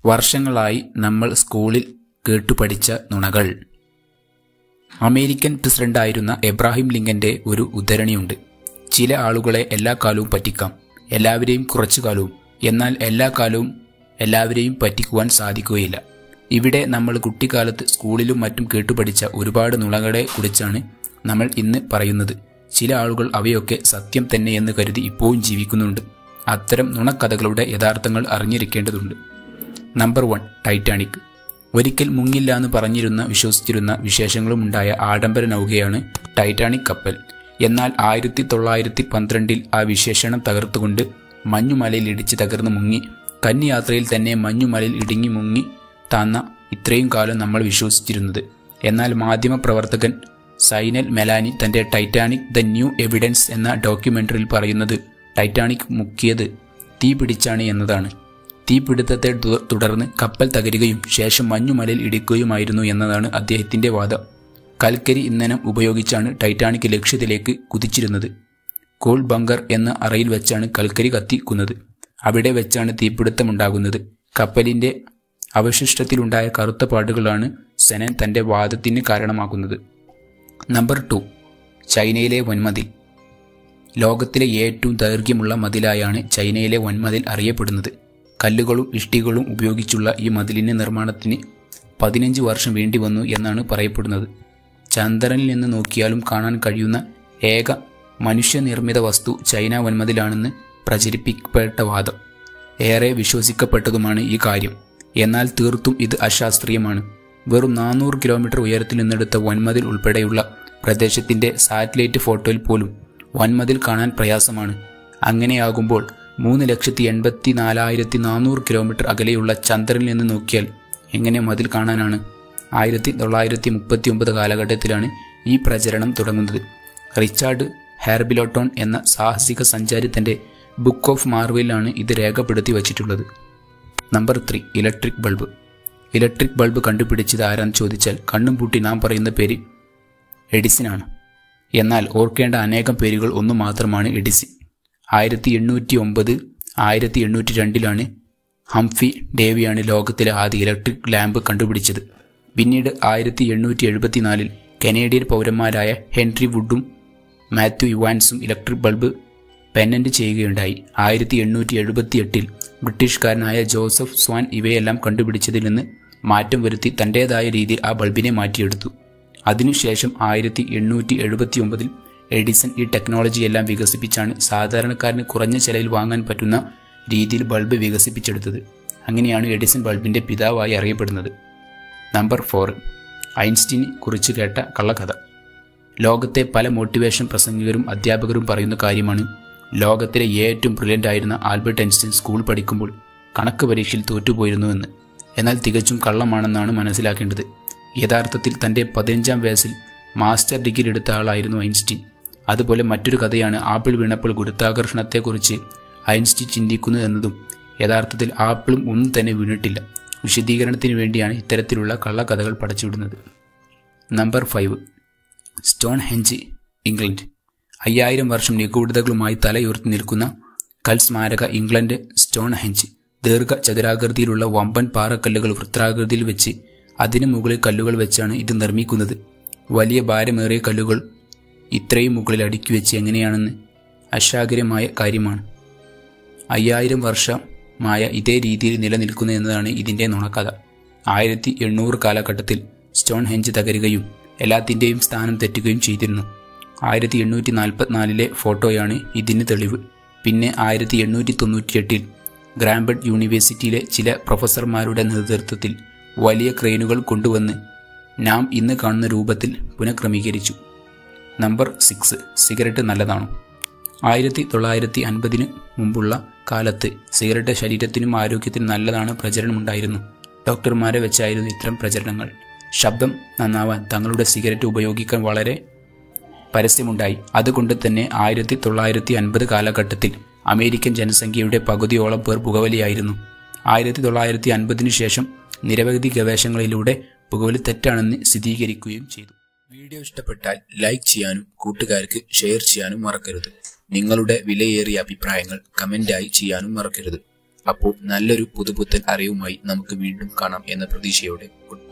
വർഷങ്ങളായി നമ്മൾ സ്കൂളിൽ കേട്ടുപഠിച്ച നുണകൾ അമേരിക്കൻ പ്രസിഡന്റായിരുന്ന എബ്രാഹിം ലിങ്കന്റെ ഒരു ഉദ്ധരണിയുണ്ട് ചില ആളുകളെ എല്ലാ കാലവും പറ്റിക്കാം എല്ലാവരെയും കുറച്ചു കാലവും എന്നാൽ എല്ലാ കാലവും എല്ലാവരെയും പറ്റിക്കുവാൻ സാധിക്കുകയില്ല ഇവിടെ നമ്മൾ കുട്ടിക്കാലത്ത് സ്കൂളിലും മറ്റും കേട്ടുപഠിച്ച ഒരുപാട് നുണകളെ കുറിച്ചാണ് നമ്മൾ ഇന്ന് പറയുന്നത് ചില ആളുകൾ അവയൊക്കെ സത്യം തന്നെയെന്ന് കരുതി ഇപ്പോഴും ജീവിക്കുന്നുണ്ട് അത്തരം നുണക്കഥകളുടെ യഥാർത്ഥങ്ങൾ അറിഞ്ഞിരിക്കേണ്ടതുണ്ട് നമ്പർ വൺ ടൈറ്റാനിക് ഒരിക്കൽ മുങ്ങില്ല എന്ന് പറഞ്ഞിരുന്ന വിശ്വസിച്ചിരുന്ന വിശേഷങ്ങളും ഉണ്ടായ ആഡംബര നൗകയാണ് ടൈറ്റാനിക് കപ്പൽ എന്നാൽ ആയിരത്തി തൊള്ളായിരത്തി പന്ത്രണ്ടിൽ ആ വിശേഷണം തകർത്തുകൊണ്ട് മഞ്ഞുമലയിൽ ഇടിച്ച് തകർന്ന് മുങ്ങി കന്നിയാത്രയിൽ തന്നെ മഞ്ഞുമലയിൽ ഇടുങ്ങി മുങ്ങി താന്ന ഇത്രയും കാലം നമ്മൾ വിശ്വസിച്ചിരുന്നത് എന്നാൽ മാധ്യമപ്രവർത്തകൻ സൈനൽ മെലാനി തന്റെ ടൈറ്റാനിക് ദ ന്യൂ എവിഡൻസ് എന്ന ഡോക്യുമെന്ററിയിൽ പറയുന്നത് ടൈറ്റാനിക് മുക്കിയത് തീ പിടിച്ചാണ് എന്നതാണ് തീപിടുത്തത്തെ തു- തുടർന്ന് കപ്പൽ തകരുകയും ശേഷം മഞ്ഞുമലയിൽ ഇടിക്കുകയുമായിരുന്നു എന്നതാണ് അദ്ദേഹത്തിന്റെ വാദം കൽക്കരി ഇന്ധനം ഉപയോഗിച്ചാണ് ടൈറ്റാനിക് ലക്ഷ്യത്തിലേക്ക് കുതിച്ചിരുന്നത് കോൾ ബങ്കർ എന്ന അറയിൽ വെച്ചാണ് കൽക്കരി കത്തിക്കുന്നത് അവിടെ വെച്ചാണ് തീപിടുത്തമുണ്ടാകുന്നത് കപ്പലിന്റെ അവശിഷ്ടത്തിലുണ്ടായ കറുത്ത പാടുകളാണ് സെനൻ തന്റെ വാദത്തിന് കാരണമാകുന്നത് നമ്പർ ടു ചൈനയിലെ വൻമതിൽ ലോകത്തിലെ ഏറ്റവും ദൈർഘ്യമുള്ള മതിലായാണ് ചൈനയിലെ വൻമതിൽ അറിയപ്പെടുന്നത് കല്ലുകളും ഇഷ്ടികളും ഉപയോഗിച്ചുള്ള ഈ മതിലിന്റെ നിർമ്മാണത്തിന് പതിനഞ്ച് വർഷം വേണ്ടി വന്നു എന്നാണ് പറയപ്പെടുന്നത് ചന്ദ്രനിൽ നിന്ന് നോക്കിയാലും കാണാൻ കഴിയുന്ന ഏക മനുഷ്യനിർമ്മിത വസ്തു ചൈന വൻമതിലാണെന്ന് പ്രചരിപ്പിക്കപ്പെട്ട വാദം ഏറെ വിശ്വസിക്കപ്പെട്ടതുമാണ് ഈ കാര്യം എന്നാൽ തീർത്തും ഇത് അശാസ്ത്രീയമാണ് വെറും നാനൂറ് കിലോമീറ്റർ ഉയരത്തിൽ നിന്നെടുത്ത വൻമതിൽ ഉൾപ്പെടെയുള്ള പ്രദേശത്തിന്റെ സാറ്റലൈറ്റ് ഫോട്ടോയിൽ പോലും വൻമതിൽ കാണാൻ പ്രയാസമാണ് അങ്ങനെയാകുമ്പോൾ മൂന്ന് ലക്ഷത്തി എൺപത്തി നാലായിരത്തി നാനൂറ് കിലോമീറ്റർ അകലെയുള്ള ചന്ദ്രനിൽ നിന്ന് നോക്കിയാൽ എങ്ങനെ മതിൽ കാണാനാണ് ആയിരത്തി തൊള്ളായിരത്തി മുപ്പത്തി ഒമ്പത് കാലഘട്ടത്തിലാണ് ഈ പ്രചരണം തുടങ്ങുന്നത് റിച്ചാർഡ് ഹാർബിലോട്ടോൺ എന്ന സാഹസിക സഞ്ചാരി തന്റെ ബുക്ക് ഓഫ് മാർവയിലാണ് ഇത് രേഖപ്പെടുത്തി വച്ചിട്ടുള്ളത് number three electric bulb electric bulb കണ്ടുപിടിച്ചത് ആരാന്ന് ചോദിച്ചാൽ കണ്ണും പൂട്ടി നാം പറയുന്ന പേര് എഡിസനാണ് എന്നാൽ ഓർക്കേണ്ട അനേകം പേരുകൾ ഒന്നു മാത്രമാണ് എഡിസൺ ആയിരത്തി എണ്ണൂറ്റി ഒമ്പത് ആയിരത്തി എണ്ണൂറ്റി രണ്ടിലാണ് ഹംഫി ഡേവിയാണ് ലോകത്തിലെ ആദ്യ ഇലക്ട്രിക് ലാമ്പ് കണ്ടുപിടിച്ചത് പിന്നീട് ആയിരത്തി എണ്ണൂറ്റി എഴുപത്തിനാലിൽ കനേഡിയൻ പൗരന്മാരായ ഹെൻറി വുഡും മാത്യു ഇവാൻസും ഇലക്ട്രിക് ബൾബ് പെനന്റ് ചെയ്യുകയുണ്ടായി ആയിരത്തി എണ്ണൂറ്റി എഴുപത്തി എട്ടിൽ ബ്രിട്ടീഷുകാരനായ ജോസഫ് സ്വാൻ ഇവയെല്ലാം കണ്ടുപിടിച്ചതിൽ നിന്ന് മാറ്റം വരുത്തി തൻ്റേതായ രീതിയിൽ ആ ബൾബിനെ മാറ്റിയെടുത്തു അതിനുശേഷം ആയിരത്തി എണ്ണൂറ്റി എഴുപത്തി ഒമ്പതിൽ എഡിസൺ ഈ ടെക്നോളജിയെല്ലാം വികസിപ്പിച്ചാണ് സാധാരണക്കാരന് കുറഞ്ഞ ചെലവിൽ വാങ്ങാൻ പറ്റുന്ന രീതിയിൽ ബൾബ് വികസിപ്പിച്ചെടുത്തത് അങ്ങനെയാണ് എഡിസൺ ബൾബിന്റെ പിതാവായി അറിയപ്പെടുന്നത് നമ്പർ ഫോർ ഐൻസ്റ്റീനെ കുറിച്ച് കേട്ട കള്ളക്കഥ ലോകത്തെ പല മോട്ടിവേഷൻ പ്രസംഗകരും അധ്യാപകരും പറയുന്ന കാര്യമാണ് ലോകത്തിലെ ഏറ്റവും ബ്രില്യൻ്റ് ആയിരുന്ന ആൽബർട്ട് ഐൻസ്റ്റീൻ സ്കൂൾ പഠിക്കുമ്പോൾ കണക്ക് പരീക്ഷയിൽ തോറ്റുപോയിരുന്നുവെന്ന് എന്നാൽ തികച്ചും കള്ളമാണെന്നാണ് മനസ്സിലാക്കേണ്ടത് യഥാർത്ഥത്തിൽ തൻ്റെ പതിനഞ്ചാം വയസ്സിൽ മാസ്റ്റർ ഡിഗ്രി എടുത്ത ആളായിരുന്നു ഐൻസ്റ്റീൻ അതുപോലെ മറ്റൊരു കഥയാണ് ആപ്പിൾ വീണപ്പോൾ ഗുരുത്വാകർഷണത്തെക്കുറിച്ച് ഐൻസ്റ്റീൻ ചിന്തിക്കുന്നു എന്നതും യഥാർത്ഥത്തിൽ ആപ്പിളും ഒന്നും തന്നെ വീണിട്ടില്ല വിശദീകരണത്തിന് വേണ്ടിയാണ് ഇത്തരത്തിലുള്ള കള്ളക്കഥകൾ പടച്ചുവിടുന്നത് number five Stonehenge England അയ്യായിരം വർഷം നിഗൂഢതകളുമായി തലയുയർത്തി നിൽക്കുന്ന കൽ സ്മാരക ഇംഗ്ലണ്ട് സ്റ്റോൺ ഹെഞ്ച് ദീർഘ ചതുരാകൃതിയിലുള്ള വമ്പൻ പാറക്കല്ലുകൾ വൃത്താകൃതിയിൽ വെച്ച് അതിനു മുകളിൽ കല്ലുകൾ വെച്ചാണ് ഇത് നിർമ്മിക്കുന്നത് വലിയ ഭാരമേറിയ കല്ലുകൾ ഇത്രയും മുകളിൽ അടുക്കി വെച്ച് എങ്ങനെയാണെന്ന് അശാകരമായ കാര്യമാണ് അയ്യായിരം വർഷമായ ഇതേ രീതിയിൽ നിലനിൽക്കുന്നു എന്നതാണ് ഇതിൻ്റെ നുണക്കഥ ആയിരത്തി എണ്ണൂറ് കാലഘട്ടത്തിൽ സ്റ്റോൺ ഹെഞ്ച് തകരുകയും എല്ലാത്തിൻ്റെയും സ്ഥാനം തെറ്റുകയും ചെയ്തിരുന്നു ആയിരത്തി എണ്ണൂറ്റി നാൽപ്പത്തിനാലിലെ ഫോട്ടോയാണ് ഇതിന് തെളിവ് പിന്നെ ആയിരത്തി എണ്ണൂറ്റി തൊണ്ണൂറ്റിയെട്ടിൽ ഗ്രാംബർഡ് യൂണിവേഴ്സിറ്റിയിലെ ചില പ്രൊഫസർമാരുടെ നേതൃത്വത്തിൽ വലിയ ക്രെയിനുകൾ കൊണ്ടുവന്ന് നാം ഇന്ന് കാണുന്ന രൂപത്തിൽ പുനഃക്രമീകരിച്ചു നമ്പർ സിക്സ് സിഗരറ്റ് നല്ലതാണോ ആയിരത്തി തൊള്ളായിരത്തി അൻപതിന് മുമ്പുള്ള കാലത്ത് സിഗരറ്റ് ശരീരത്തിനും ആരോഗ്യത്തിനും നല്ലതാണ് പ്രചരണമുണ്ടായിരുന്നു ഡോക്ടർമാരെ വെച്ചായിരുന്നു ഇത്തരം പ്രചരണങ്ങൾ ശബ്ദം നന്നാവാൻ തങ്ങളുടെ സിഗരറ്റ് ഉപയോഗിക്കാൻ വളരെ പരസ്യമുണ്ടായി അതുകൊണ്ട് തന്നെ ആയിരത്തി തൊള്ളായിരത്തി അൻപത് കാലഘട്ടത്തിൽ അമേരിക്കൻ ജനസംഖ്യയുടെ പകുതിയോളം പേർ പുകവലിയായിരുന്നു ആയിരത്തി തൊള്ളായിരത്തി അൻപതിനു ശേഷം നിരവധി ഗവേഷണങ്ങളിലൂടെ പുകവലി തെറ്റാണെന്ന് സ്ഥിരീകരിക്കുകയും ചെയ്തു വീഡിയോ ഇഷ്ടപ്പെട്ടാൽ ലൈക്ക് ചെയ്യാനും കൂട്ടുകാർക്ക് ഷെയർ ചെയ്യാനും മറക്കരുത് നിങ്ങളുടെ വിലയേറിയ അഭിപ്രായങ്ങൾ കമന്റായി ചെയ്യാനും മറക്കരുത് അപ്പോൾ നല്ലൊരു പുതുപുത്തൻ അറിവുമായി നമുക്ക് വീണ്ടും കാണാം എന്ന പ്രതീക്ഷയോടെ ഗുഡ്